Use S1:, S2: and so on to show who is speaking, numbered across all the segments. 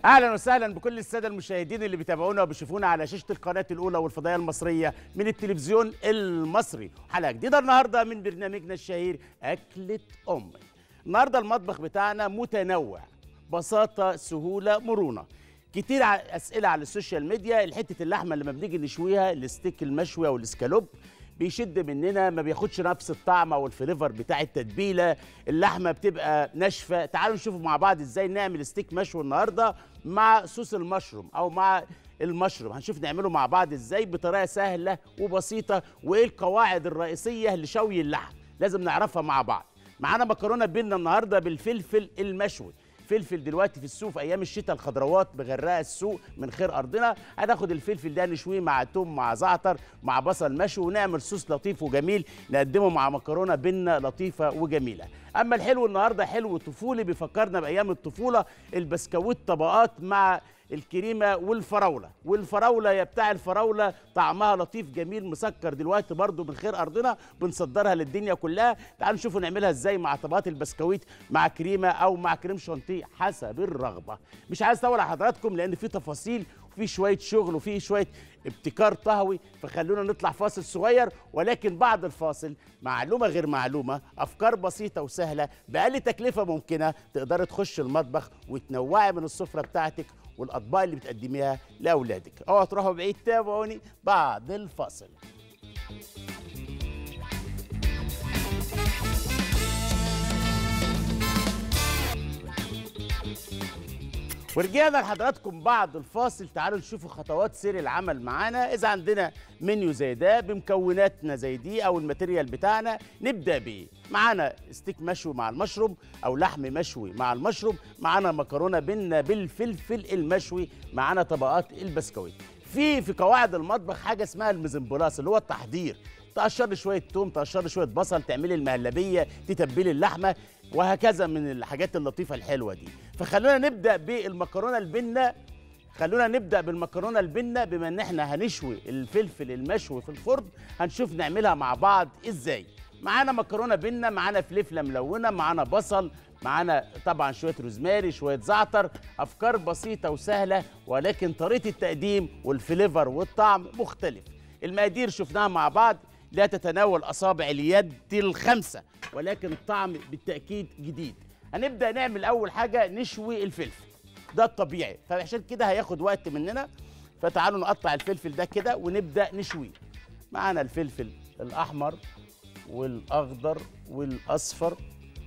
S1: اهلا وسهلا بكل الساده المشاهدين اللي بيتابعونا وبيشوفونا على شاشه القناه الاولى والفضائيه المصريه من التلفزيون المصري حلقه جديده النهارده من برنامجنا الشهير اكله امي النهارده المطبخ بتاعنا متنوع بساطه سهوله مرونه كتير ع- اسئله على السوشيال ميديا حته اللحمه لما بنيجي نشويها الستيك المشوي او الاسكالوب بيشد مننا ما بياخدش نفس الطعم او الفليفر بتاع التتبيله اللحمه بتبقى ناشفه تعالوا نشوف مع بعض ازاي نعمل ستيك مشوي النهارده مع صوص المشروم او مع المشروم هنشوف نعمله مع بعض ازاي بطريقه سهله وبسيطه وايه القواعد الرئيسيه لشوي اللحم لازم نعرفها مع بعض معانا مكرونه بينا النهارده بالفلفل المشوي فلفل دلوقتي في السوق في ايام الشتاء الخضروات مغرقه السوق من خير ارضنا هناخد الفلفل ده نشويه مع توم مع زعتر مع بصل مشوي ونعمل صوص لطيف وجميل نقدمه مع مكرونه بينا لطيفه وجميله اما الحلو النهارده حلو طفولي بيفكرنا بايام الطفوله البسكويت طبقات مع الكريمه والفراوله والفراوله يا بتاع الفراوله طعمها لطيف جميل مسكر دلوقتي برضو من خير ارضنا بنصدرها للدنيا كلها تعالوا نشوفوا نعملها ازاي مع طبقات البسكويت مع كريمه او مع كريم شانتيه حسب الرغبه مش عايز اطول على حضراتكم لان في تفاصيل وفي شويه شغل وفي شويه ابتكار طهوي فخلونا نطلع فاصل صغير ولكن بعد الفاصل معلومه غير معلومه افكار بسيطه وسهله باقل تكلفه ممكنه تقدري تخش المطبخ وتنوعي من السفره بتاعتك والاطباق اللي بتقدميها لاولادك اوعوا تروحوا بعيد تابعوني بعد الفاصل ورجعنا لحضراتكم بعد الفاصل تعالوا نشوفوا خطوات سير العمل معانا اذا عندنا منيو زي ده بمكوناتنا زي دي او الماتيريال بتاعنا نبدا بايه معانا ستيك مشوي مع المشروم او لحم مشوي مع المشروم معانا مكرونه بينا بالفلفل المشوي معانا طبقات البسكويت في في قواعد المطبخ حاجه اسمها الميزنبولاس اللي هو التحضير تقشر لي شويه توم تقشر لي شويه بصل تعملي المهلبيه تتبلي اللحمه وهكذا من الحاجات اللطيفه الحلوه دي فخلونا نبدا بالمكرونه البنه خلونا نبدا بالمكرونه البنه بما ان احنا هنشوي الفلفل المشوي في الفرن هنشوف نعملها مع بعض ازاي معانا مكرونه بنه معانا فلفله ملونه معانا بصل معانا طبعا شويه روزماري شويه زعتر افكار بسيطه وسهله ولكن طريقه التقديم والفليفر والطعم مختلف المقادير شفناها مع بعض لا تتناول اصابع اليد الخمسه ولكن الطعم بالتاكيد جديد هنبدا نعمل اول حاجه نشوي الفلفل ده الطبيعي فعشان كده هياخد وقت مننا فتعالوا نقطع الفلفل ده كده ونبدا نشويه معانا الفلفل الاحمر والاخضر والاصفر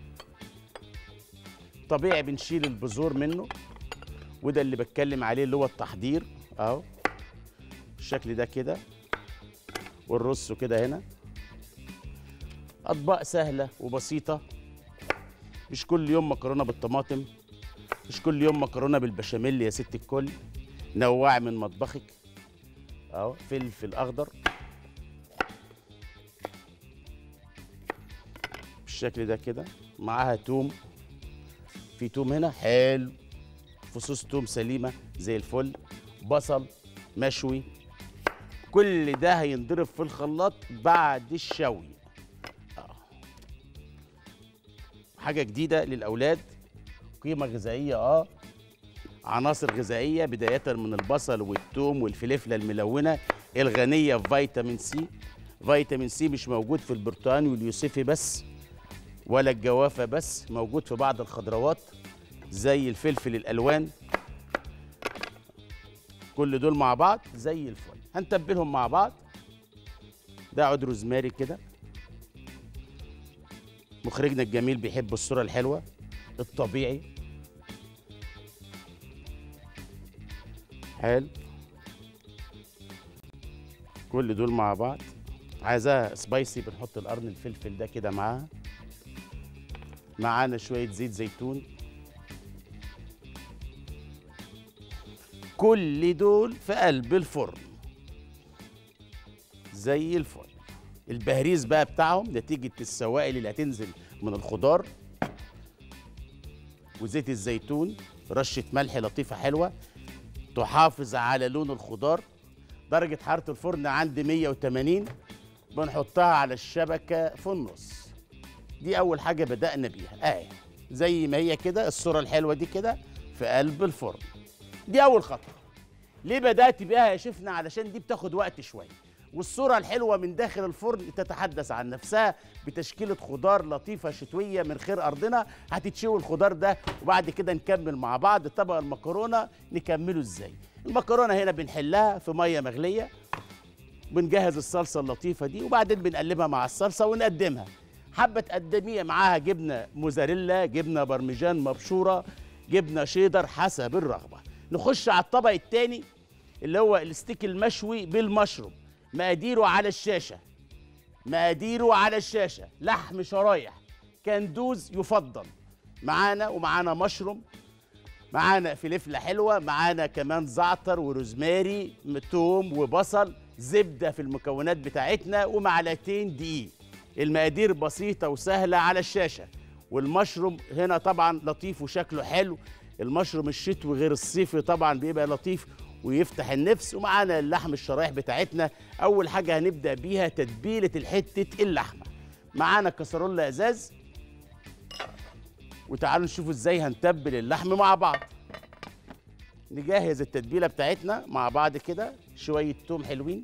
S1: طبيعي بنشيل البذور منه وده اللي بتكلم عليه اللي هو التحضير اهو الشكل ده كده والرص كده هنا اطباق سهله وبسيطه مش كل يوم مكرونه بالطماطم مش كل يوم مكرونه بالبشاميل يا ست الكل نوعي من مطبخك اهو فلفل اخضر بالشكل ده كده معاها توم في توم هنا حلو فصوص توم سليمه زي الفل بصل مشوي كل ده هينضرب في الخلاط بعد الشوي آه. حاجه جديده للاولاد قيمه غذائيه اه عناصر غذائيه بدايه من البصل والثوم والفلفله الملونه الغنيه في فيتامين سي فيتامين سي مش موجود في البرتقال واليوسفي بس ولا الجوافه بس موجود في بعض الخضروات زي الفلفل الالوان كل دول مع بعض زي الفل هنتبلهم مع بعض ده عود روزماري كده مخرجنا الجميل بيحب الصورة الحلوة الطبيعي حلو كل دول مع بعض عايزاها سبايسي بنحط القرن الفلفل ده كده معاها معانا شوية زيت زيتون كل دول في قلب الفرن زي الفل البهريز بقى بتاعهم نتيجة السوائل اللي هتنزل من الخضار وزيت الزيتون رشة ملح لطيفة حلوة تحافظ على لون الخضار درجة حرارة الفرن عند 180 بنحطها على الشبكة في النص دي أول حاجة بدأنا بيها آه زي ما هي كده الصورة الحلوة دي كده في قلب الفرن دي اول خطوه ليه بدات بيها يا شيفنا علشان دي بتاخد وقت شويه والصوره الحلوه من داخل الفرن تتحدث عن نفسها بتشكيله خضار لطيفه شتويه من خير ارضنا هتتشوي الخضار ده وبعد كده نكمل مع بعض طبق المكرونه نكمله ازاي المكرونه هنا بنحلها في ميه مغليه بنجهز الصلصه اللطيفه دي وبعدين بنقلبها مع الصلصه ونقدمها حابه تقدميها معاها جبنه موزاريلا جبنه برمجان مبشوره جبنه شيدر حسب الرغبه نخش على الطبق الثاني اللي هو الستيك المشوي بالمشروم مقاديره على الشاشه مقاديره على الشاشه لحم شرايح كندوز يفضل معانا ومعانا مشروم معانا فلفله حلوه معانا كمان زعتر وروزماري توم وبصل زبده في المكونات بتاعتنا ومعلقتين دقيق المقادير بسيطه وسهله على الشاشه والمشروم هنا طبعا لطيف وشكله حلو المشروم الشتوي غير الصيفي طبعا بيبقى لطيف ويفتح النفس ومعانا اللحم الشرايح بتاعتنا اول حاجه هنبدا بيها تتبيله الحته اللحمه معانا كسرولة ازاز وتعالوا نشوف ازاي هنتبل اللحم مع بعض نجهز التتبيله بتاعتنا مع بعض كده شويه توم حلوين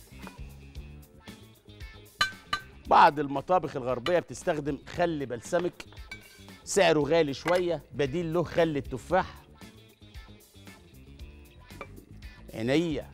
S1: بعض المطابخ الغربيه بتستخدم خل بلسمك سعره غالي شويه بديل له خل التفاح عينيا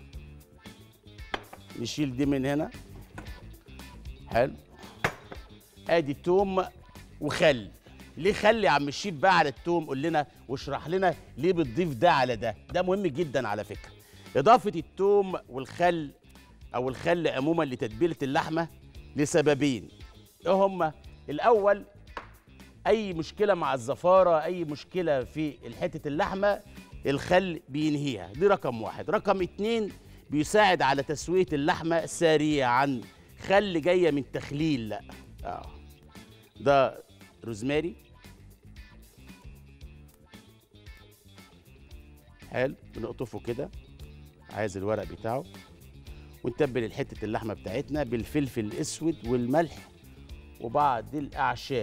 S1: نشيل دي من هنا حلو ادي توم وخل ليه خلي يا عم الشيف بقى على التوم قول لنا واشرح لنا ليه بتضيف ده على ده ده مهم جدا على فكره اضافه التوم والخل او الخل عموما لتتبيله اللحمه لسببين ايه هما الاول اي مشكله مع الزفاره اي مشكله في حته اللحمه الخل بينهيها دي رقم واحد رقم اتنين بيساعد على تسويه اللحمه سريعا خل جايه من تخليل لا اه ده روزماري حلو بنقطفه كده عايز الورق بتاعه ونتبل حته اللحمه بتاعتنا بالفلفل الاسود والملح وبعض الاعشاب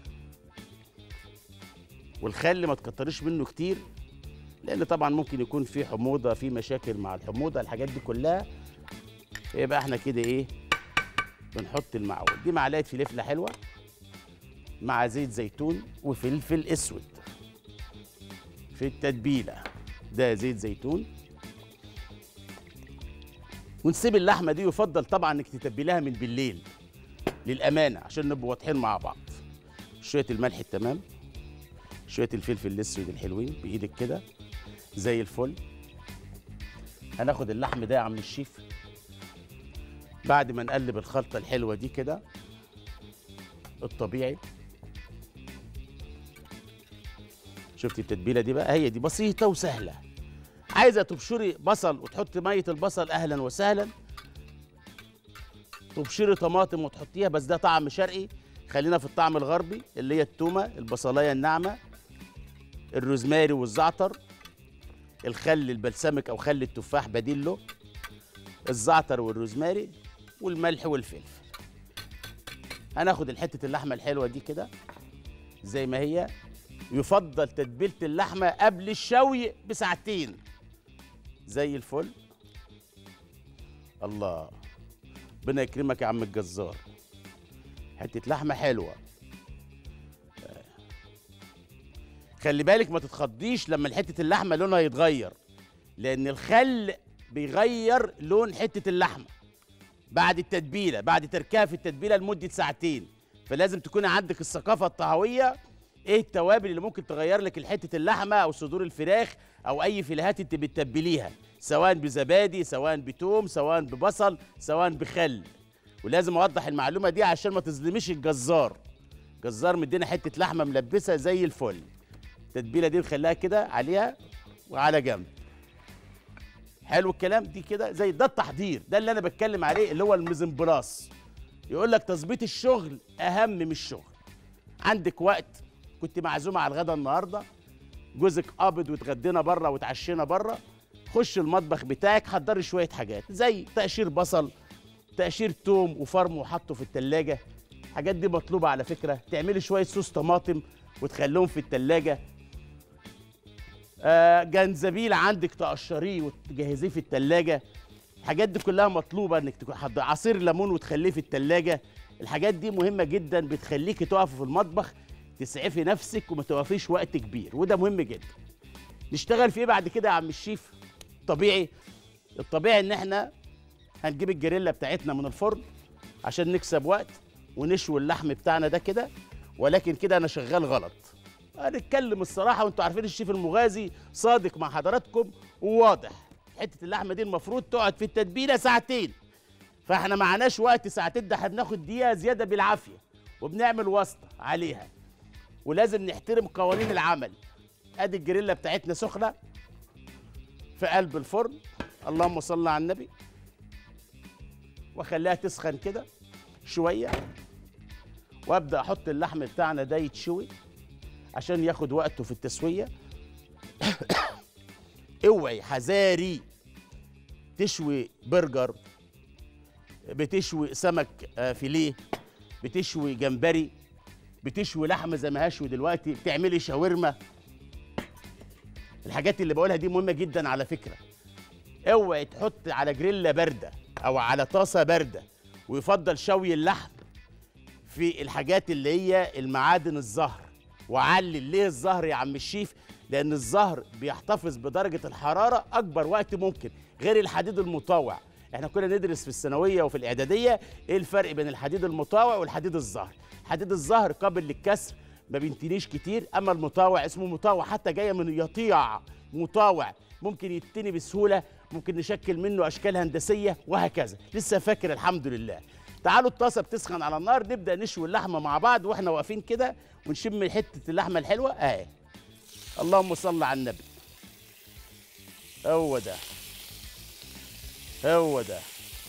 S1: والخل ما تكتريش منه كتير لان طبعا ممكن يكون في حموضه في مشاكل مع الحموضه الحاجات دي كلها يبقى احنا كده ايه بنحط المعول دي معلقه فلفله حلوه مع زيت زيتون وفلفل اسود في التتبيله ده زيت زيتون ونسيب اللحمه دي يفضل طبعا انك تتبليها من بالليل للامانه عشان نبقى واضحين مع بعض شويه الملح التمام شويه الفلفل الاسود الحلوين بايدك كده زي الفل هناخد اللحم ده يا عم الشيف بعد ما نقلب الخلطه الحلوه دي كده الطبيعي شفتي التتبيله دي بقى هي دي بسيطه وسهله عايزه تبشري بصل وتحطي ميه البصل اهلا وسهلا تبشري طماطم وتحطيها بس ده طعم شرقي خلينا في الطعم الغربي اللي هي التومه البصلايه الناعمه الروزماري والزعتر الخل البلسمك او خل التفاح بديل له الزعتر والروزماري والملح والفلفل هناخد الحته اللحمه الحلوه دي كده زي ما هي يفضل تتبيله اللحمه قبل الشوي بساعتين زي الفل الله ربنا يكرمك يا عم الجزار حته لحمه حلوه خلي بالك ما تتخضيش لما حته اللحمه لونها يتغير لان الخل بيغير لون حته اللحمه بعد التتبيله بعد تركها في التتبيله لمده ساعتين فلازم تكون عندك الثقافه الطهويه ايه التوابل اللي ممكن تغير لك حته اللحمه او صدور الفراخ او اي فيلهات انت بتتبليها سواء بزبادي سواء بتوم سواء ببصل سواء بخل ولازم اوضح المعلومه دي عشان ما تظلميش الجزار الجزار مدينا حته لحمه ملبسه زي الفل التتبيله دي نخليها كده عليها وعلى جنب حلو الكلام دي كده زي ده التحضير ده اللي انا بتكلم عليه اللي هو الميزنبلاس يقول لك تظبيط الشغل اهم من الشغل عندك وقت كنت معزومه على الغدا النهارده جوزك قابض واتغدينا بره واتعشينا بره خش المطبخ بتاعك حضري شويه حاجات زي تقشير بصل تقشير توم وفرم وحطه في التلاجة الحاجات دي مطلوبة على فكرة تعملي شوية صوص طماطم وتخليهم في التلاجة آه جنزبيل عندك تقشريه وتجهزيه في التلاجة الحاجات دي كلها مطلوبه انك تكون حض... عصير ليمون وتخليه في التلاجة الحاجات دي مهمه جدا بتخليكي تقفي في المطبخ تسعفي نفسك وما توقفيش وقت كبير وده مهم جدا نشتغل في ايه بعد كده يا عم الشيف طبيعي الطبيعي ان احنا هنجيب الجريلا بتاعتنا من الفرن عشان نكسب وقت ونشوي اللحم بتاعنا ده كده ولكن كده انا شغال غلط هنتكلم الصراحه وانتوا عارفين الشيف المغازي صادق مع حضراتكم وواضح حته اللحمه دي المفروض تقعد في التتبيله ساعتين فاحنا معناش وقت ساعتين ده احنا بناخد دقيقه زياده بالعافيه وبنعمل واسطه عليها ولازم نحترم قوانين العمل ادي الجريلا بتاعتنا سخنه في قلب الفرن اللهم صل على النبي واخليها تسخن كده شويه وابدا احط اللحم بتاعنا ده يتشوي عشان ياخد وقته في التسويه اوعي حذاري تشوي برجر بتشوي سمك آه، فيليه بتشوي جمبري بتشوي لحمه زي ما هشوي دلوقتي بتعملي شاورما الحاجات اللي بقولها دي مهمه جدا على فكره اوعي تحط على جريلا بارده او على طاسه بارده ويفضل شوي اللحم في الحاجات اللي هي المعادن الزهر وعلل ليه الزهر يا عم الشيف لان الزهر بيحتفظ بدرجه الحراره اكبر وقت ممكن غير الحديد المطاوع احنا كنا ندرس في الثانويه وفي الاعداديه ايه الفرق بين الحديد المطاوع والحديد الزهر حديد الزهر قابل للكسر ما بينتنيش كتير اما المطاوع اسمه مطاوع حتى جايه من يطيع مطاوع ممكن يتني بسهوله ممكن نشكل منه اشكال هندسيه وهكذا لسه فاكر الحمد لله تعالوا الطاسه بتسخن على النار نبدا نشوي اللحمه مع بعض واحنا واقفين كده ونشم حته اللحمه الحلوه اهي اللهم صل على النبي هو ده هو ده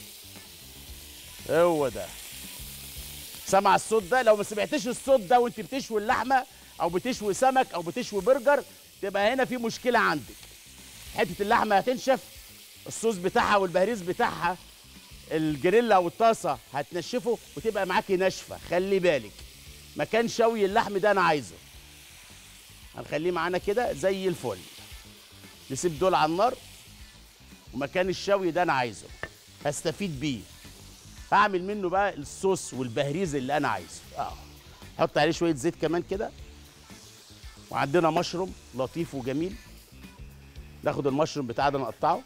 S1: هو ده سمع الصوت ده لو ما سمعتش الصوت ده وانت بتشوي اللحمه او بتشوي سمك او بتشوي برجر تبقى هنا في مشكله عندك حته اللحمه هتنشف الصوص بتاعها والبهريز بتاعها الجريلا او الطاسه هتنشفه وتبقى معاكي ناشفه خلي بالك مكان شوي اللحم ده انا عايزه هنخليه معانا كده زي الفل نسيب دول على النار ومكان الشوي ده انا عايزه هستفيد بيه هعمل منه بقى الصوص والبهريز اللي انا عايزه اه حط عليه شويه زيت كمان كده وعندنا مشروم لطيف وجميل ناخد المشروم بتاعنا نقطعه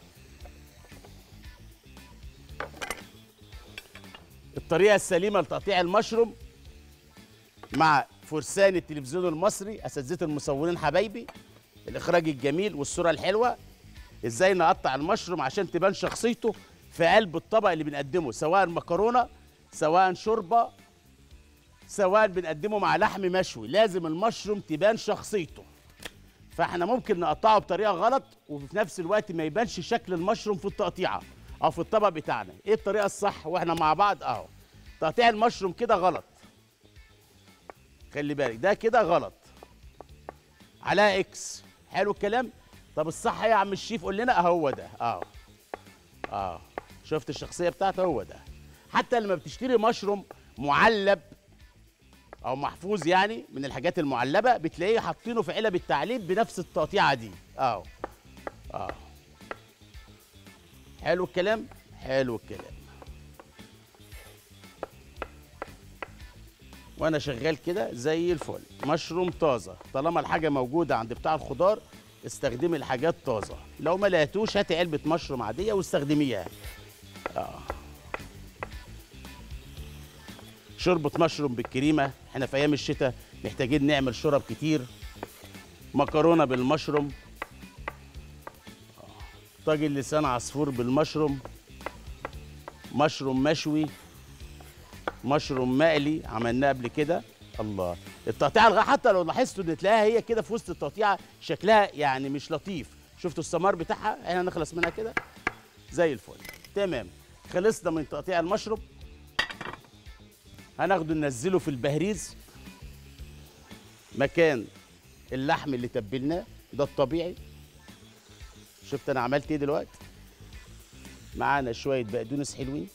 S1: الطريقه السليمه لتقطيع المشروم مع فرسان التلفزيون المصري اساتذه المصورين حبايبي الاخراج الجميل والصوره الحلوه ازاي نقطع المشروم عشان تبان شخصيته في قلب الطبق اللي بنقدمه سواء مكرونه سواء شوربه سواء بنقدمه مع لحم مشوي لازم المشروم تبان شخصيته فاحنا ممكن نقطعه بطريقه غلط وفي نفس الوقت ما يبانش شكل المشروم في التقطيعه او في الطبق بتاعنا ايه الطريقه الصح واحنا مع بعض اهو تقطيع المشروم كده غلط خلي بالك ده كده غلط على اكس حلو الكلام طب الصح ايه يا عم الشيف قول لنا اهو ده اه اه شفت الشخصيه بتاعته هو ده حتى لما بتشتري مشروم معلب او محفوظ يعني من الحاجات المعلبه بتلاقيه حاطينه في علب التعليب بنفس التقطيعه دي اه اه حلو الكلام حلو الكلام وانا شغال كده زي الفل مشروم طازه طالما الحاجه موجوده عند بتاع الخضار استخدمي الحاجات طازه لو ما لقيتوش هاتي علبه مشروم عاديه واستخدميها اه شوربه مشروم بالكريمه احنا في ايام الشتاء محتاجين نعمل شرب كتير مكرونه بالمشروم آه. طاجن لسان عصفور بالمشروم مشروم مشوي مشروم مقلي عملناه قبل كده الله التقطيعه الغ... حتى لو لاحظتوا ان تلاقيها هي كده في وسط التقطيعه شكلها يعني مش لطيف شفتوا الثمار بتاعها احنا نخلص منها كده زي الفل تمام خلصنا من تقطيع المشروم هناخده ننزله في البهريز مكان اللحم اللي تبلناه ده الطبيعي شفت انا عملت ايه دلوقتي معانا شويه بقدونس حلوين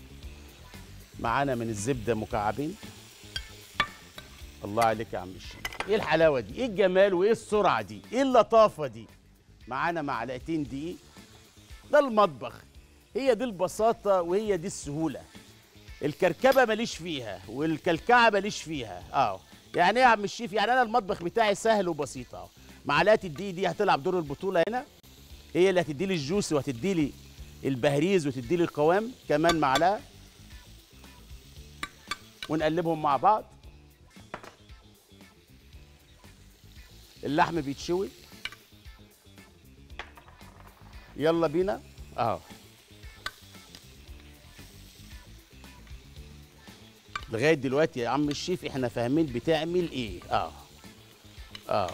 S1: معانا من الزبده مكعبين الله عليك يا عم الشيخ ايه الحلاوه دي ايه الجمال وايه السرعه دي ايه اللطافه دي معانا معلقتين دقيق ده المطبخ هي دي البساطه وهي دي السهوله الكركبه ماليش فيها والكلكعه ماليش فيها اه يعني ايه يا عم الشيف يعني انا المطبخ بتاعي سهل وبسيط اهو معلقه الدقيق دي هتلعب دور البطوله هنا هي اللي هتدي لي الجوس وهتدي لي البهريز وتدي لي القوام كمان معلقه ونقلبهم مع بعض اللحم بيتشوي يلا بينا اهو لغايه دلوقتي يا عم الشيف احنا فاهمين بتعمل ايه اه اه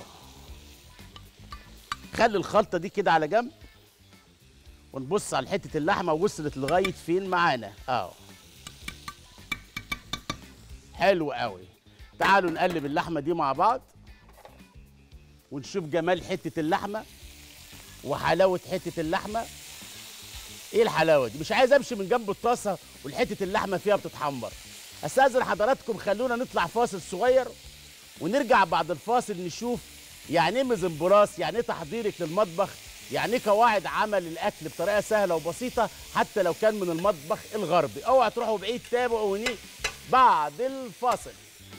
S1: خلي الخلطه دي كده على جنب ونبص على حته اللحمه وصلت لغايه فين معانا اه حلو قوي تعالوا نقلب اللحمه دي مع بعض ونشوف جمال حته اللحمه وحلاوه حته اللحمه ايه الحلاوه دي مش عايز امشي من جنب الطاسه والحته اللحمه فيها بتتحمر استاذن حضراتكم خلونا نطلع فاصل صغير ونرجع بعد الفاصل نشوف يعني ايه مزمبراس يعني ايه تحضيرك للمطبخ يعني ايه قواعد عمل الاكل بطريقه سهله وبسيطه حتى لو كان من المطبخ الغربي اوعى تروحوا بعيد تابعوني بعد الفاصل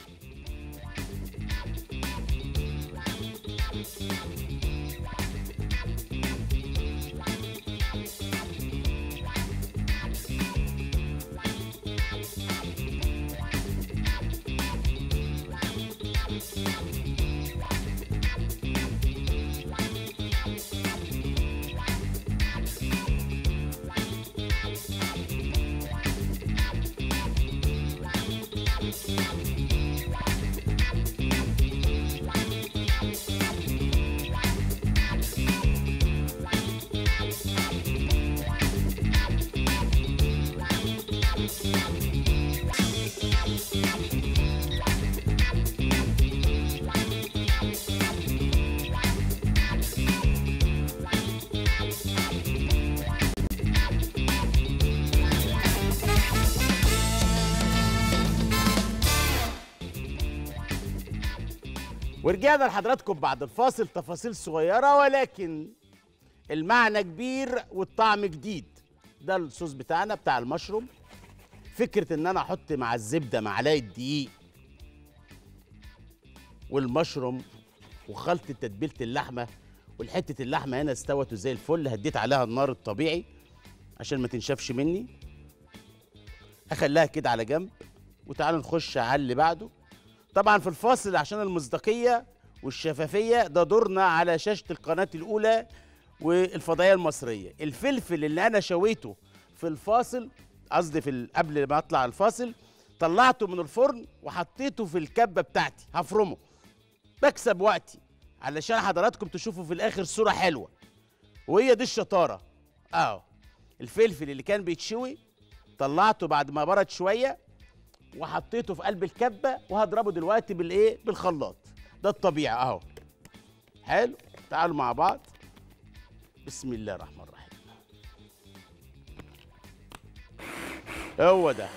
S1: ورجعنا لحضراتكم بعد الفاصل تفاصيل صغيرة ولكن المعنى كبير والطعم جديد ده الصوص بتاعنا بتاع المشروم فكرة ان انا احط مع الزبدة معلقة دقيق والمشروم وخلطة تتبيلة اللحمة والحتة اللحمة هنا استوت زي الفل هديت عليها النار الطبيعي عشان ما تنشفش مني اخليها كده على جنب وتعالوا نخش على اللي بعده طبعا في الفاصل عشان المصداقيه والشفافيه ده دورنا على شاشه القناه الاولى والفضائيه المصريه الفلفل اللي انا شويته في الفاصل قصدي في ال- قبل ما اطلع الفاصل طلعته من الفرن وحطيته في الكبه بتاعتي هفرمه بكسب وقتي علشان حضراتكم تشوفوا في الاخر صوره حلوه وهي دي الشطاره اه الفلفل اللي كان بيتشوي طلعته بعد ما برد شويه وحطيته في قلب الكبه وهضربه دلوقتي بالايه بالخلاط ده الطبيعي اهو حلو تعالوا مع بعض بسم الله الرحمن الرحيم هو ده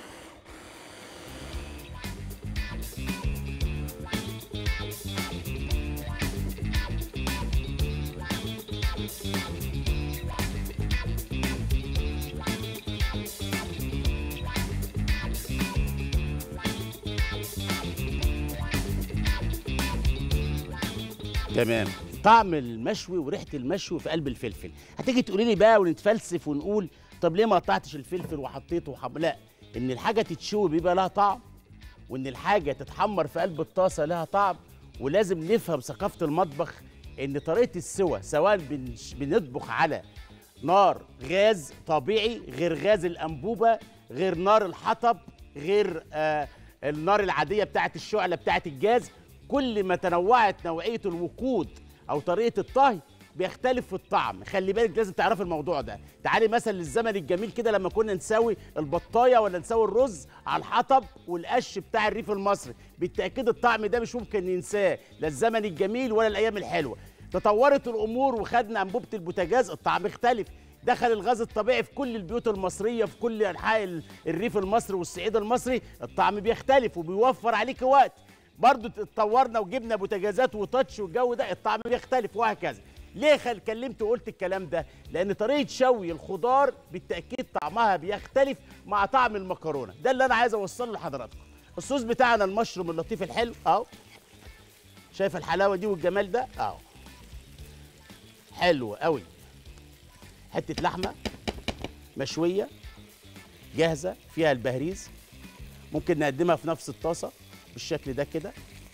S1: تمام طعم المشوي وريحه المشوي في قلب الفلفل هتيجي تقولي لي بقى ونتفلسف ونقول طب ليه ما قطعتش الفلفل وحطيته وحب... لا ان الحاجه تتشوي بيبقى لها طعم وان الحاجه تتحمر في قلب الطاسه لها طعم ولازم نفهم ثقافه المطبخ ان طريقه السوى سواء بنش... بنطبخ على نار غاز طبيعي غير غاز الانبوبه غير نار الحطب غير آه النار العاديه بتاعه الشعله بتاعه الجاز كل ما تنوعت نوعيه الوقود او طريقه الطهي بيختلف في الطعم خلي بالك لازم تعرف الموضوع ده تعالي مثلا للزمن الجميل كده لما كنا نسوي البطايه ولا نسوي الرز على الحطب والقش بتاع الريف المصري بالتاكيد الطعم ده مش ممكن ننساه لا الزمن الجميل ولا الايام الحلوه تطورت الامور وخدنا انبوبه البوتاجاز الطعم اختلف دخل الغاز الطبيعي في كل البيوت المصريه في كل انحاء الريف المصري والصعيد المصري الطعم بيختلف وبيوفر عليك وقت برضو اتطورنا وجبنا بوتاجازات وتاتش والجو ده الطعم بيختلف وهكذا ليه خل كلمت وقلت الكلام ده لان طريقه شوي الخضار بالتاكيد طعمها بيختلف مع طعم المكرونه ده اللي انا عايز اوصله لحضراتكم الصوص بتاعنا المشروم اللطيف الحلو اهو شايف الحلاوه دي والجمال ده اهو حلو قوي حته لحمه مشويه جاهزه فيها البهريز ممكن نقدمها في نفس الطاسه بالشكل ده كده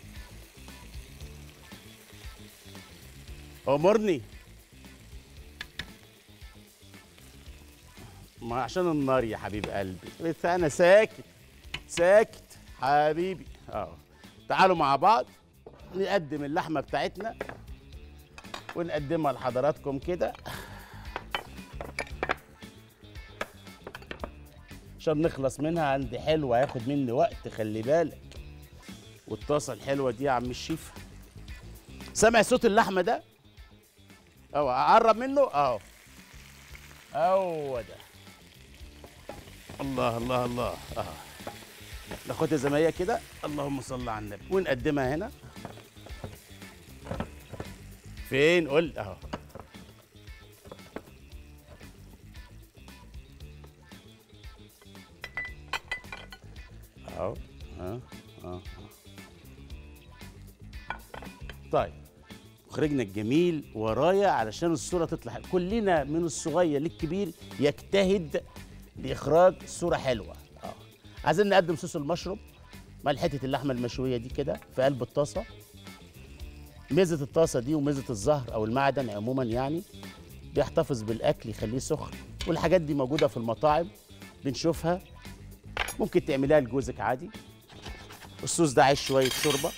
S1: امرني ما عشان النار يا حبيب قلبي بس انا ساكت ساكت حبيبي اه تعالوا مع بعض نقدم اللحمه بتاعتنا ونقدمها لحضراتكم كده عشان نخلص منها عندي حلوه هياخد مني وقت خلي بالك والطاسه الحلوه دي يا عم الشيف سامع صوت اللحمه ده اهو اقرب منه اهو هو ده الله الله الله اه ناخدها زي ما هي كده اللهم صل على النبي ونقدمها هنا فين قول اهو اهو اه اه طيب مخرجنا الجميل ورايا علشان الصورة تطلع حلوة. كلنا من الصغير للكبير يجتهد لإخراج صورة حلوة اه عايزين نقدم صوص المشروم مع حتة اللحمة المشوية دي كده في قلب الطاسة ميزة الطاسة دي وميزة الزهر أو المعدن عموما يعني بيحتفظ بالأكل يخليه سخن والحاجات دي موجودة في المطاعم بنشوفها ممكن تعمليها لجوزك عادي الصوص ده عايز شوية شوربة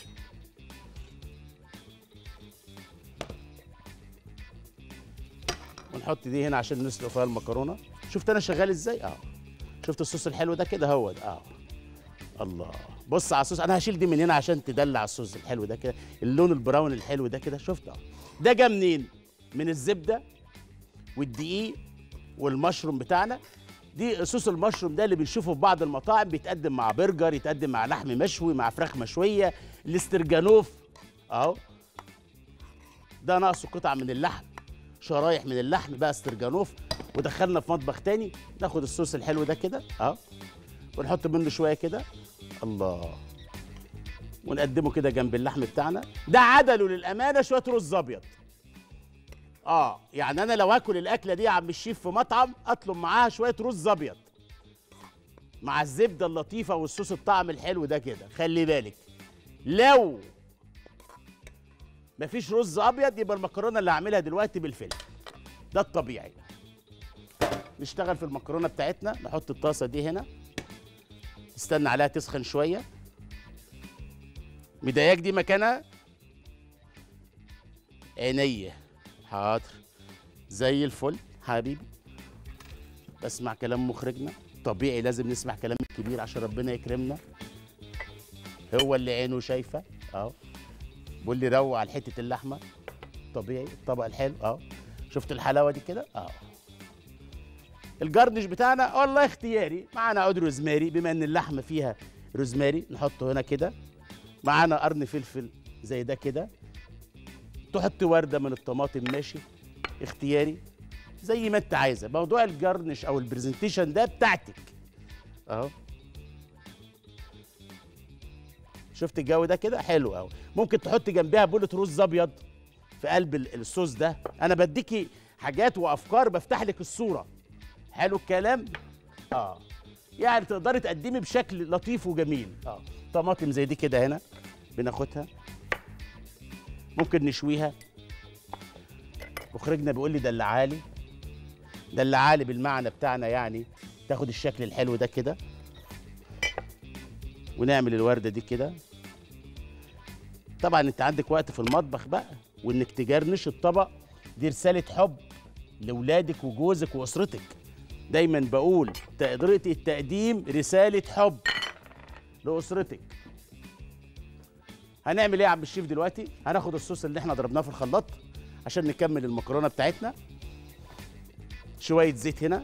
S1: ونحط دي هنا عشان نسلق فيها المكرونه شفت انا شغال ازاي اه شفت الصوص الحلو ده كده هو ده اه الله بص على الصوص انا هشيل دي من هنا عشان تدلع الصوص الحلو ده كده اللون البراون الحلو ده كده شفت اه ده جه منين من الزبده والدقيق والمشروم بتاعنا دي صوص المشروم ده اللي بنشوفه في بعض المطاعم بيتقدم مع برجر يتقدم مع لحم مشوي مع فراخ مشويه الاسترجانوف اهو ده ناقصه قطع من اللحم شرايح من اللحم بقى استرجانوف ودخلنا في مطبخ تاني ناخد الصوص الحلو ده كده اهو ونحط منه شويه كده الله ونقدمه كده جنب اللحم بتاعنا ده عدله للامانه شويه رز ابيض اه يعني انا لو هاكل الاكله دي يا عم الشيف في مطعم اطلب معاها شويه رز ابيض مع الزبده اللطيفه والصوص الطعم الحلو ده كده خلي بالك لو مفيش رز ابيض يبقى المكرونه اللي هعملها دلوقتي بالفلفل ده الطبيعي نشتغل في المكرونه بتاعتنا نحط الطاسه دي هنا نستنى عليها تسخن شويه مضايقك دي مكانها عينيا حاضر زي الفل حبيبي بسمع كلام مخرجنا طبيعي لازم نسمع كلام الكبير عشان ربنا يكرمنا هو اللي عينه شايفه اهو بيقول لي روق على حته اللحمه طبيعي الطبق الحلو اهو شفت الحلاوه دي كده اه الجرنش بتاعنا والله اختياري معانا عود روزماري بما ان اللحمه فيها روزماري نحطه هنا كده معانا قرن فلفل زي ده كده تحط ورده من الطماطم ماشي اختياري زي ما انت عايزه موضوع الجرنش او البرزنتيشن ده بتاعتك اهو شفت الجو ده كده حلو قوي ممكن تحط جنبها بولة رز ابيض في قلب ال- الصوص ده انا بديكي حاجات وافكار بفتح لك الصوره حلو الكلام اه يعني تقدري تقدمي بشكل لطيف وجميل اه طماطم زي دي كده هنا بناخدها ممكن نشويها مخرجنا بيقول لي دلعالي دلعالي بالمعنى بتاعنا يعني تاخد الشكل الحلو ده كده ونعمل الورده دي كده طبعا انت عندك وقت في المطبخ بقى وانك تجرنش الطبق دي رساله حب لاولادك وجوزك واسرتك دايما بقول طريقه التقديم رساله حب لاسرتك هنعمل ايه يا عم الشيف دلوقتي هناخد الصوص اللي احنا ضربناه في الخلاط عشان نكمل المكرونه بتاعتنا شويه زيت هنا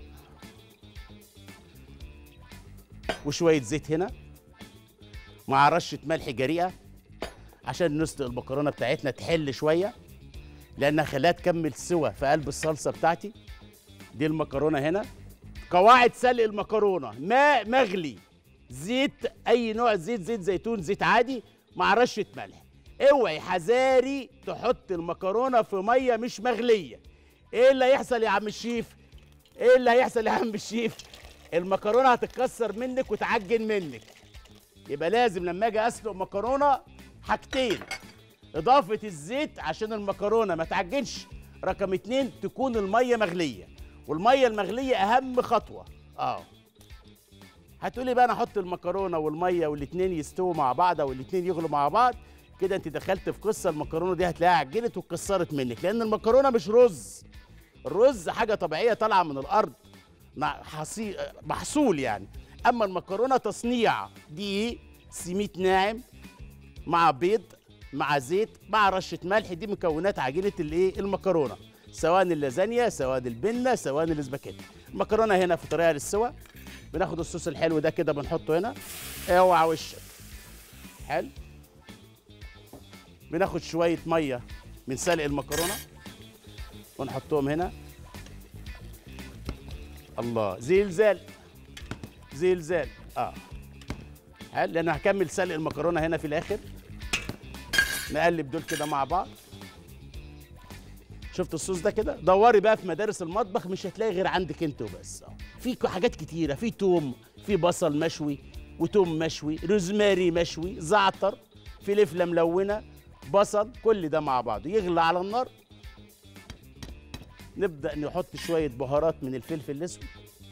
S1: وشويه زيت هنا مع رشه ملح جريئه عشان نسلق المكرونه بتاعتنا تحل شويه لانها خليها تكمل سوا في قلب الصلصه بتاعتي دي المكرونه هنا قواعد سلق المكرونه ماء مغلي زيت اي نوع زيت زيت زيتون زيت عادي مع رشه ملح اوعي حذاري تحط المكرونه في ميه مش مغليه ايه اللي هيحصل يا عم الشيف ايه اللي هيحصل يا عم الشيف المكرونه هتتكسر منك وتعجن منك يبقى لازم لما اجي اسلق مكرونه حاجتين اضافه الزيت عشان المكرونه ما تعجنش رقم اتنين تكون الميه مغليه والميه المغليه اهم خطوه اه هتقولي بقى انا احط المكرونه والميه والاتنين يستووا مع بعض او الاتنين يغلوا مع بعض كده انت دخلت في قصه المكرونه دي هتلاقيها عجنت واتكسرت منك لان المكرونه مش رز الرز حاجه طبيعيه طالعه من الارض مع حصي... محصول يعني اما المكرونه تصنيع دي سميت ناعم مع بيض مع زيت مع رشه ملح دي مكونات عجينه الايه المكرونه سواء اللازانيا سواء البنه سواء الاسباجيتي المكرونه هنا في طريقه للسوا بناخد الصوص الحلو ده كده بنحطه هنا اوعى وشك حلو بناخد شويه ميه من سلق المكرونه ونحطهم هنا الله زلزال زلزال اه حلو لان هكمل سلق المكرونه هنا في الاخر نقلب دول كده مع بعض شفت الصوص ده كده دوري بقى في مدارس المطبخ مش هتلاقي غير عندك انت وبس اه في ك- حاجات كتيره في توم في بصل مشوي وتوم مشوي روزماري مشوي زعتر فلفله ملونه بصل كل ده مع بعض يغلى على النار نبدا نحط شويه بهارات من الفلفل الاسود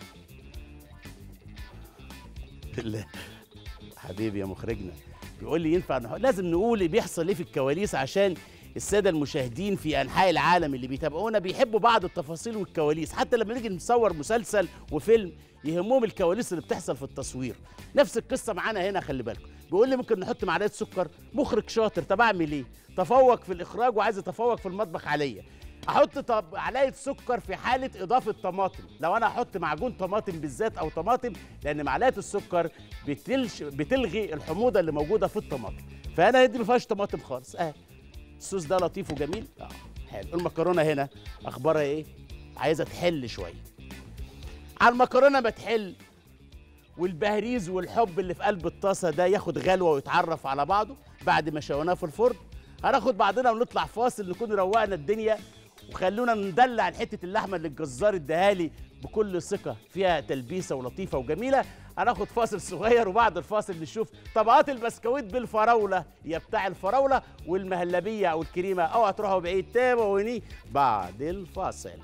S1: ال- حبيبي يا مخرجنا بيقول لي ينفع نحط لازم نقول اللي بيحصل ايه في الكواليس عشان الساده المشاهدين في انحاء العالم اللي بيتابعونا بيحبوا بعض التفاصيل والكواليس حتى لما نيجي نصور مسلسل وفيلم يهمهم الكواليس اللي بتحصل في التصوير نفس القصه معانا هنا خلي بالكم بيقول لي ممكن نحط معلقه سكر مخرج شاطر طب اعمل ايه تفوق في الاخراج وعايز يتفوق في المطبخ عليا احط طب معلقه سكر في حاله اضافه طماطم لو انا احط معجون طماطم بالذات او طماطم لان معلقه السكر بتلش بتلغي الحموضه اللي موجوده في الطماطم فانا دي ما فيهاش طماطم خالص اه الصوص ده لطيف وجميل اه حلو المكرونه هنا اخبارها ايه عايزه تحل شويه على المكرونه ما تحل والبهريز والحب اللي في قلب الطاسه ده ياخد غلوه ويتعرف على بعضه بعد ما شويناه في الفرن هناخد بعضنا ونطلع فاصل نكون روقنا الدنيا وخلونا ندلع حته اللحمه اللي الجزار اداهالي بكل ثقه فيها تلبيسه ولطيفه وجميله هناخد فاصل صغير وبعد الفاصل نشوف طبقات البسكويت بالفراوله يا بتاع الفراوله والمهلبيه او الكريمه اوعى تروحوا بعيد تابعوني بعد الفاصل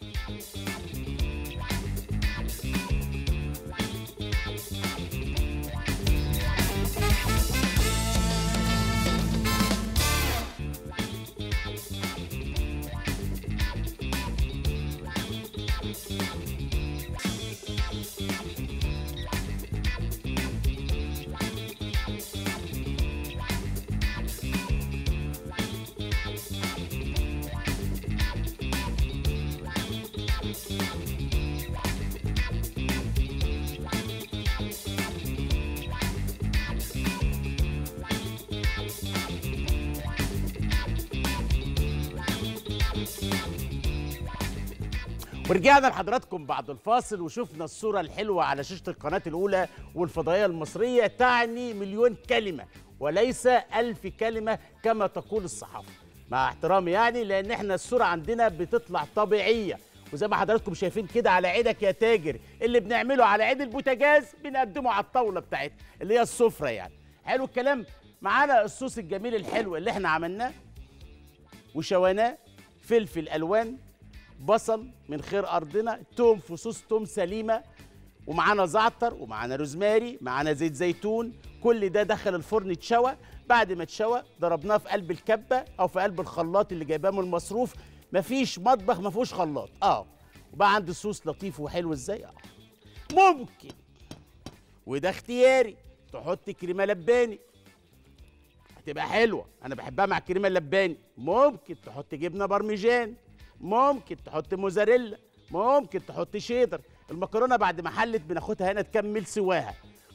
S1: ورجعنا لحضراتكم بعد الفاصل وشفنا الصورة الحلوة على شاشة القناة الأولى والفضائية المصرية تعني مليون كلمة وليس ألف كلمة كما تقول الصحافة مع احترامي يعني لأن احنا الصورة عندنا بتطلع طبيعية وزي ما حضراتكم شايفين كده على عيدك يا تاجر اللي بنعمله على عيد البوتاجاز بنقدمه على الطاولة بتاعتنا اللي هي السفرة يعني حلو الكلام معانا الصوص الجميل الحلو اللي احنا عملناه وشويناه فلفل الوان بصل من خير ارضنا توم فصوص توم سليمه ومعانا زعتر ومعانا روزماري معانا زيت زيتون كل ده دخل الفرن اتشوى بعد ما اتشوى ضربناه في قلب الكبه او في قلب الخلاط اللي جايباه من المصروف مفيش مطبخ ما فيهوش خلاط اه وبقى عندي صوص لطيف وحلو ازاي اه ممكن وده اختياري تحط كريمه لباني هتبقى حلوه انا بحبها مع الكريمه اللباني ممكن تحط جبنه برمجان ممكن تحط موزاريلا ممكن تحط شيدر المكرونه بعد ما حلت بناخدها هنا تكمل سواها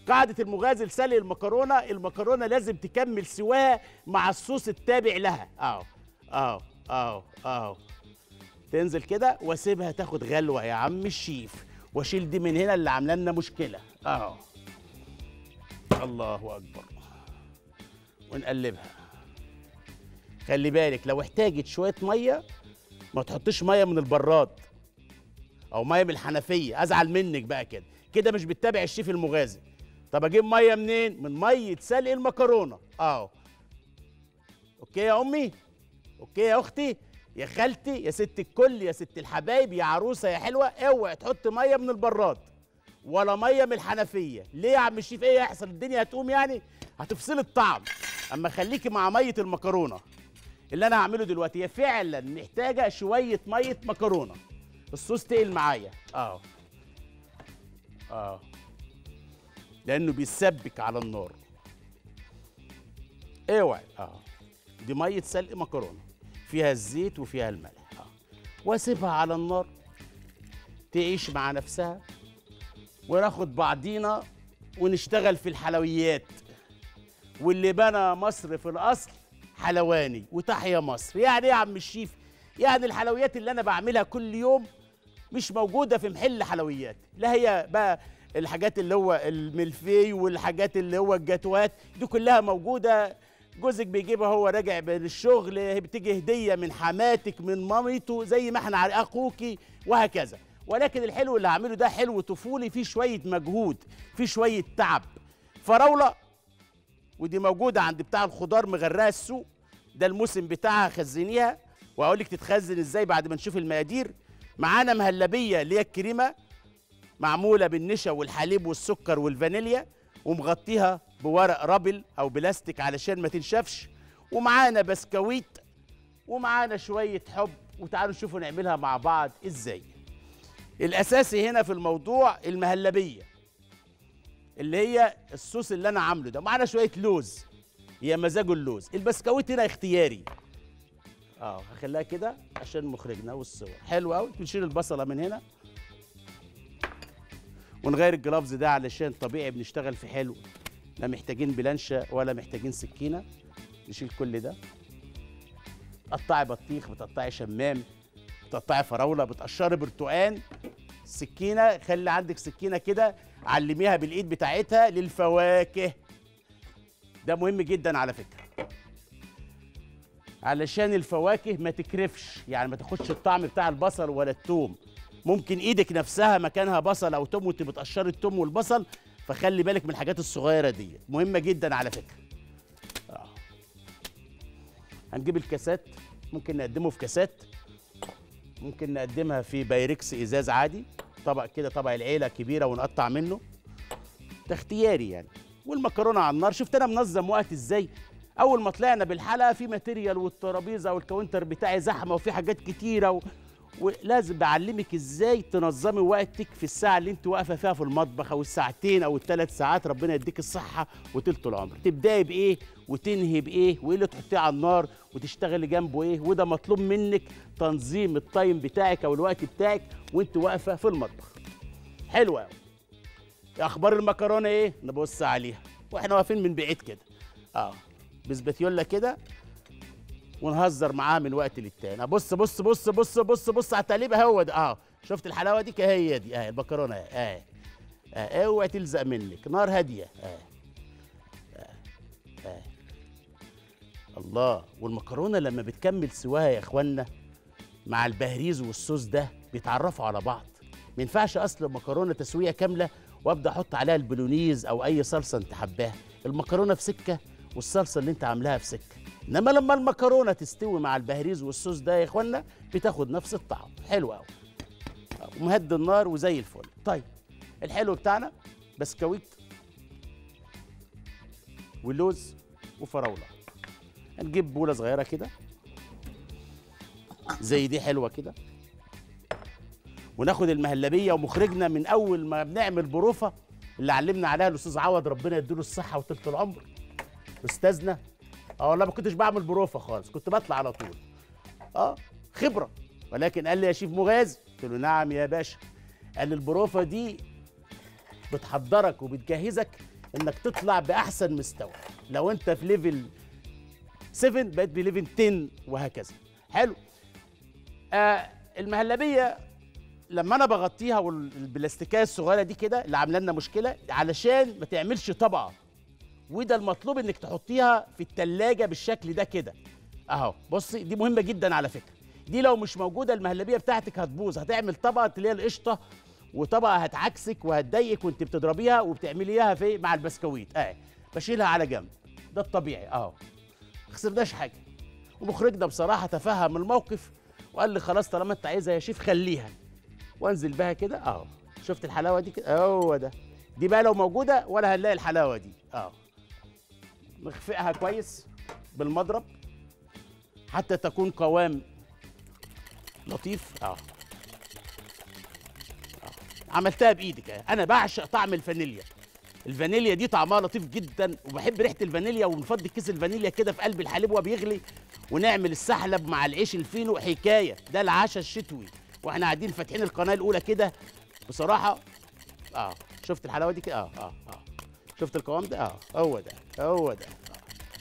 S1: قاعده المغازل سلق المكرونه المكرونه لازم تكمل سواها مع الصوص التابع لها اهو اهو اهو اهو تنزل كده واسيبها تاخد غلوه يا عم الشيف واشيل دي من هنا اللي عامله لنا مشكله اهو الله اكبر ونقلبها خلي بالك لو احتاجت شويه ميه ما تحطيش ميه من البراد او ميه من الحنفيه ازعل منك بقى كده كده مش بتتابع الشيف المغازي طب اجيب ميه منين من ميه سلق المكرونه اهو اوكي يا امي اوكي يا اختي يا خالتي يا ست الكل يا ست الحبايب يا عروسه يا حلوه اوعي تحط ميه من البراد ولا ميه من الحنفيه ليه يا عم الشيف ايه يحصل الدنيا هتقوم يعني هتفصل الطعم اما خليكي مع ميه المكرونه اللي انا هعمله دلوقتي هي فعلا محتاجه شويه ميه مكرونه الصوص تقل معايا اه اه لانه بيسبك على النار اوعي اه دي ميه سلق مكرونه فيها الزيت وفيها الملح اه واسيبها على النار تعيش مع نفسها وناخد بعضينا ونشتغل في الحلويات واللي بنى مصر في الاصل حلواني وتحيا مصر يعني ايه يا عم الشيف يعني الحلويات اللي انا بعملها كل يوم مش موجوده في محل حلويات لا هي بقى الحاجات اللي هو الملفي والحاجات اللي هو الجاتوات دي كلها موجوده جوزك بيجيبها هو راجع من الشغل بتيجي هديه من حماتك من مامته زي ما احنا عارف اخوكي وهكذا ولكن الحلو اللي هعمله ده حلو طفولي فيه شويه مجهود فيه شويه تعب فراوله ودي موجوده عند بتاع الخضار مغرقه السوق ده الموسم بتاعها خزنيها واقول لك تتخزن ازاي بعد ما نشوف المقادير معانا مهلبيه اللي هي الكريمه معموله بالنشا والحليب والسكر والفانيليا ومغطيها بورق رابل او بلاستيك علشان ما تنشفش ومعانا بسكويت ومعانا شويه حب وتعالوا نشوفوا نعملها مع بعض ازاي الاساسي هنا في الموضوع المهلبيه اللي هي الصوص اللي انا عامله ده معانا شويه لوز هي مزاجه اللوز البسكويت هنا اختياري اه هخليها كده عشان مخرجنا والصور حلو قوي نشيل البصله من هنا ونغير الجلافز ده علشان طبيعي بنشتغل في حلو لا محتاجين بلانشة ولا محتاجين سكينة نشيل كل ده بتقطعي بطيخ بتقطعي شمام بتقطعي فراولة بتقشري برتقان سكينة خلي عندك سكينة كده علميها بالإيد بتاعتها للفواكه ده مهم جدا على فكرة علشان الفواكه ما تكرفش يعني ما تاخدش الطعم بتاع البصل ولا التوم ممكن ايدك نفسها مكانها بصل او توم وانت بتقشري التوم والبصل فخلي بالك من الحاجات الصغيره دي مهمه جدا على فكره آه. هنجيب الكاسات ممكن نقدمه في كاسات ممكن نقدمها في بايركس ازاز عادي طبق كده طبق العيله كبيره ونقطع منه ده اختياري يعني والمكرونه على النار شفت انا منظم وقت ازاي اول ما طلعنا بالحلقه في ماتيريال والترابيزه والكاونتر بتاعي زحمه وفي حاجات كتيره و... ولازم بعلمك ازاي تنظمي وقتك في الساعه اللي انت واقفه فيها في المطبخ او الساعتين او الثلاث ساعات ربنا يديك الصحه وطولة العمر تبداي بايه وتنهي بايه وايه اللي تحطيه على النار وتشتغلي جنبه ايه وده مطلوب منك تنظيم التايم بتاعك او الوقت بتاعك وانت واقفه في المطبخ حلو قوي اخبار المكرونه ايه نبص عليها واحنا واقفين من بعيد كده اه بسبتيولا كده ونهزر معاها من وقت للتاني بص بص بص بص بص بص على التقليب هو ده اه شفت الحلاوه دي هي دي اه المكرونه اه اه اوعي تلزق منك نار هاديه اه اه اه الله والمكرونه لما بتكمل سواها يا اخوانا مع البهريز والصوص ده بيتعرفوا على بعض ما ينفعش اصل المكرونه تسويه كامله وابدا احط عليها البولونيز او اي صلصه انت حباها المكرونه في سكه والصلصه اللي انت عاملاها في سكه انما لما المكرونه تستوي مع البهريز والصوص ده يا اخوانا بتاخد نفس الطعم حلو قوي ومهد النار وزي الفل طيب الحلو بتاعنا بسكويت ولوز وفراوله هنجيب بوله صغيره كده زي دي حلوه كده وناخد المهلبيه ومخرجنا من اول ما بنعمل بروفه اللي علمنا عليها الاستاذ عوض ربنا يديله الصحه وطولة العمر استاذنا اه والله ما كنتش بعمل بروفه خالص كنت بطلع على طول اه خبره ولكن قال لي يا شيف مغازي قلت له نعم يا باشا قال لي البروفه دي بتحضرك وبتجهزك انك تطلع باحسن مستوى لو انت في ليفل 7 بقيت بليفل 10 وهكذا حلو آه المهلبيه لما انا بغطيها والبلاستيكيه الصغيره دي كده اللي عامله لنا مشكله علشان ما تعملش طبقه وده المطلوب انك تحطيها في التلاجة بالشكل ده كده اهو بصي دي مهمه جدا على فكره دي لو مش موجوده المهلبيه بتاعتك هتبوظ هتعمل طبقه اللي هي القشطه وطبقه هتعكسك وهتضايقك وانت بتضربيها وبتعمليها في مع البسكويت اهي بشيلها على جنب ده الطبيعي اهو ما خسرناش حاجه ومخرجنا بصراحه تفهم الموقف وقال لي خلاص طالما انت عايزها يا شيف خليها وانزل بها كده اهو شفت الحلاوه دي كده هو ده دي بقى لو موجوده ولا هنلاقي الحلاوه دي اهو نخفقها كويس بالمضرب حتى تكون قوام لطيف اه عملتها بايدك اهي. انا بعشق طعم الفانيليا الفانيليا دي طعمها لطيف جدا وبحب ريحه الفانيليا ونفضي كيس الفانيليا كده في قلب الحليب وهو بيغلي ونعمل السحلب مع العيش الفينو حكايه ده العشاء الشتوي واحنا قاعدين فاتحين القناه الاولى كده بصراحه اه شفت الحلاوه دي كده اه اه اه شفت القوام ده اه هو ده هو ده آه.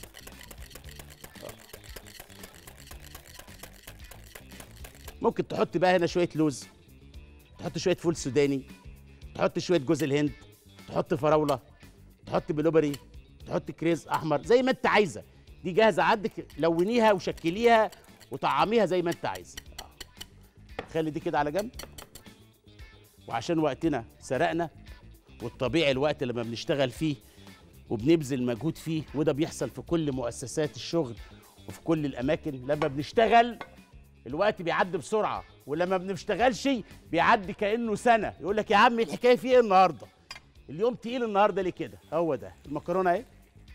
S1: ممكن تحط بقى هنا شويه لوز تحط شويه فول سوداني تحط شويه جوز الهند تحط فراوله تحط بلوبري تحط كريز احمر زي ما انت عايزه دي جاهزه عندك لونيها وشكليها وطعميها زي ما انت عايزه آه. خلي دي كده على جنب وعشان وقتنا سرقنا والطبيعي الوقت لما بنشتغل فيه وبنبذل مجهود فيه وده بيحصل في كل مؤسسات الشغل وفي كل الاماكن لما بنشتغل الوقت بيعدي بسرعه ولما بنشتغلش بيعدي كانه سنه يقول لك يا عم الحكايه في ايه النهارده اليوم تقيل النهارده ليه كده هو ده المكرونه اهي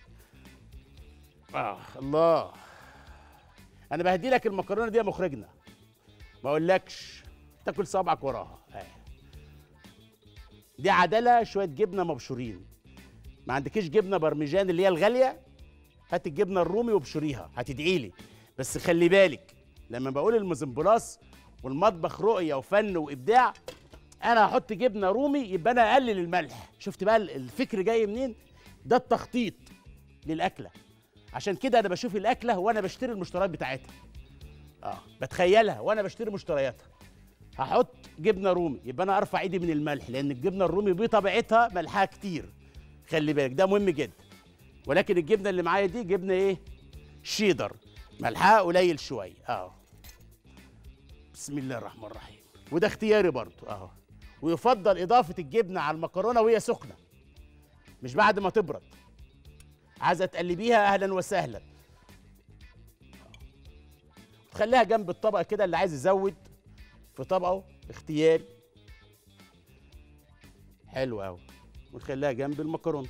S1: اه الله انا بهدي لك المكرونه دي يا مخرجنا ما اقولكش تاكل صابعك وراها اهي دي عدله شويه جبنه مبشورين ما عندكيش جبنه برمجان اللي هي الغاليه هات الجبنه الرومي وابشريها هتدعي لي بس خلي بالك لما بقول المزمبلاص والمطبخ رؤيه وفن وابداع انا هحط جبنه رومي يبقى انا اقلل الملح شفت بقى الفكر جاي منين ده التخطيط للاكله عشان كده انا بشوف الاكله وانا بشتري المشتريات بتاعتها اه بتخيلها وانا بشتري مشترياتها هحط جبنه رومي يبقى انا ارفع ايدي من الملح لان الجبنه الرومي بطبيعتها ملحها كتير خلي بالك ده مهم جدا ولكن الجبنه اللي معايا دي جبنه ايه شيدر ملحها قليل شويه اهو بسم الله الرحمن الرحيم وده اختياري برضو اهو ويفضل اضافه الجبنه على المكرونه وهي سخنه مش بعد ما تبرد عايزه تقلبيها اهلا وسهلا تخليها جنب الطبق كده اللي عايز يزود في طبقه اختياري حلو قوي ونخليها جنب المكرونه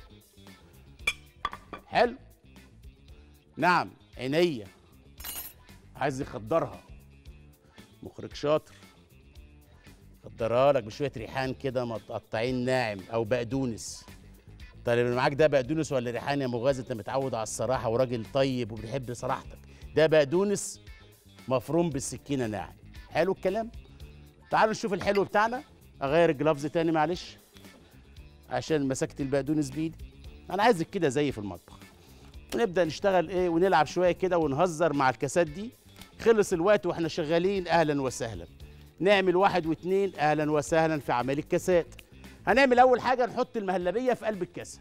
S1: حلو نعم عينيا عايز يخدرها مخرج شاطر خدرها لك بشويه ريحان كده متقطعين ناعم او بقدونس طيب اللي معاك ده بقدونس ولا ريحان يا مغازي انت متعود على الصراحه وراجل طيب وبيحب صراحتك ده بقدونس مفروم بالسكينه ناعم حلو الكلام تعالوا نشوف الحلو بتاعنا اغير الجلافز تاني معلش عشان مسكت البقدونس بايدي انا عايزك كده زي في المطبخ ونبدا نشتغل ايه ونلعب شويه كده ونهزر مع الكاسات دي خلص الوقت واحنا شغالين اهلا وسهلا نعمل واحد واثنين اهلا وسهلا في عمل الكاسات هنعمل اول حاجه نحط المهلبيه في قلب الكاسه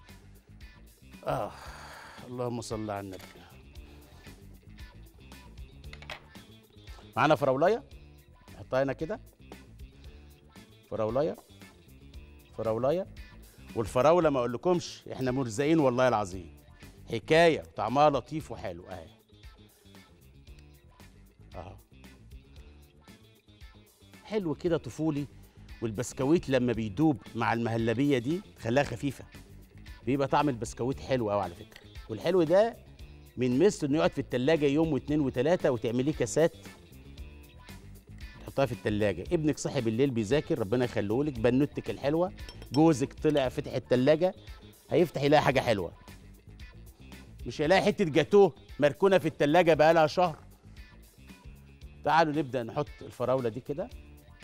S1: اه اللهم صل على النبي معانا فراولايه نحطها هنا كده فراولايه فراولايه والفراوله ما اقولكمش احنا مرزقين والله العظيم حكايه طعمها لطيف وحلو اهي اهو حلو كده طفولي والبسكويت لما بيدوب مع المهلبيه دي خلاها خفيفه بيبقى طعم البسكويت حلو قوي على فكره والحلو ده من مثل انه يقعد في التلاجة يوم واثنين وثلاثة وتعمليه كاسات تحطها في التلاجة ابنك صحي بالليل بيذاكر ربنا يخليه لك بنوتك الحلوة جوزك طلع فتح التلاجة هيفتح يلاقي حاجة حلوة مش هيلاقي حتة جاتوه مركونة في التلاجة بقالها شهر تعالوا نبدأ نحط الفراولة دي كده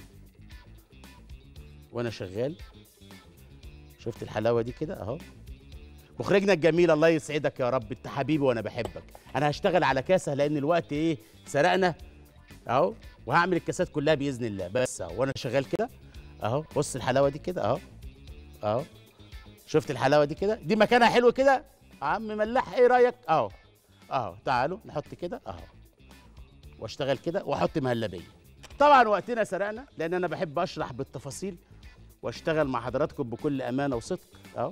S1: وانا شغال شفت الحلاوة دي كده اهو مخرجنا الجميل الله يسعدك يا رب انت حبيبي وانا بحبك انا هشتغل على كاسه لان الوقت ايه سرقنا اهو وهعمل الكاسات كلها باذن الله بس اهو وانا شغال كده اهو بص الحلاوه دي كده اهو اهو شفت الحلاوه دي كده دي مكانها حلو كده عم ملاح ايه رايك اهو اهو تعالوا نحط كده اهو واشتغل كده واحط مهلبيه طبعا وقتنا سرقنا لان انا بحب اشرح بالتفاصيل واشتغل مع حضراتكم بكل امانه وصدق اهو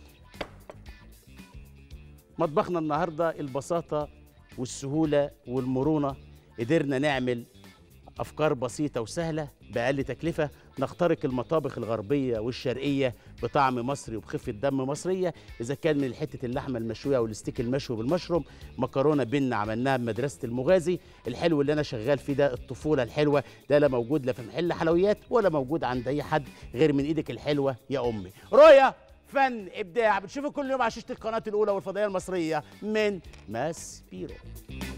S1: مطبخنا النهارده البساطه والسهوله والمرونه قدرنا نعمل افكار بسيطه وسهله باقل تكلفه نخترق المطابخ الغربيه والشرقيه بطعم مصري وبخفه دم مصريه اذا كان من حته اللحمه المشويه او الستيك المشوي بالمشروم مكرونه بينا عملناها بمدرسه المغازي الحلو اللي انا شغال فيه ده الطفوله الحلوه ده لا موجود لا في محل حلويات ولا موجود عند اي حد غير من ايدك الحلوه يا امي رؤيا فن ابداع بتشوفوا كل يوم على شاشه القناه الاولى والفضائيه المصريه من ماس بيرو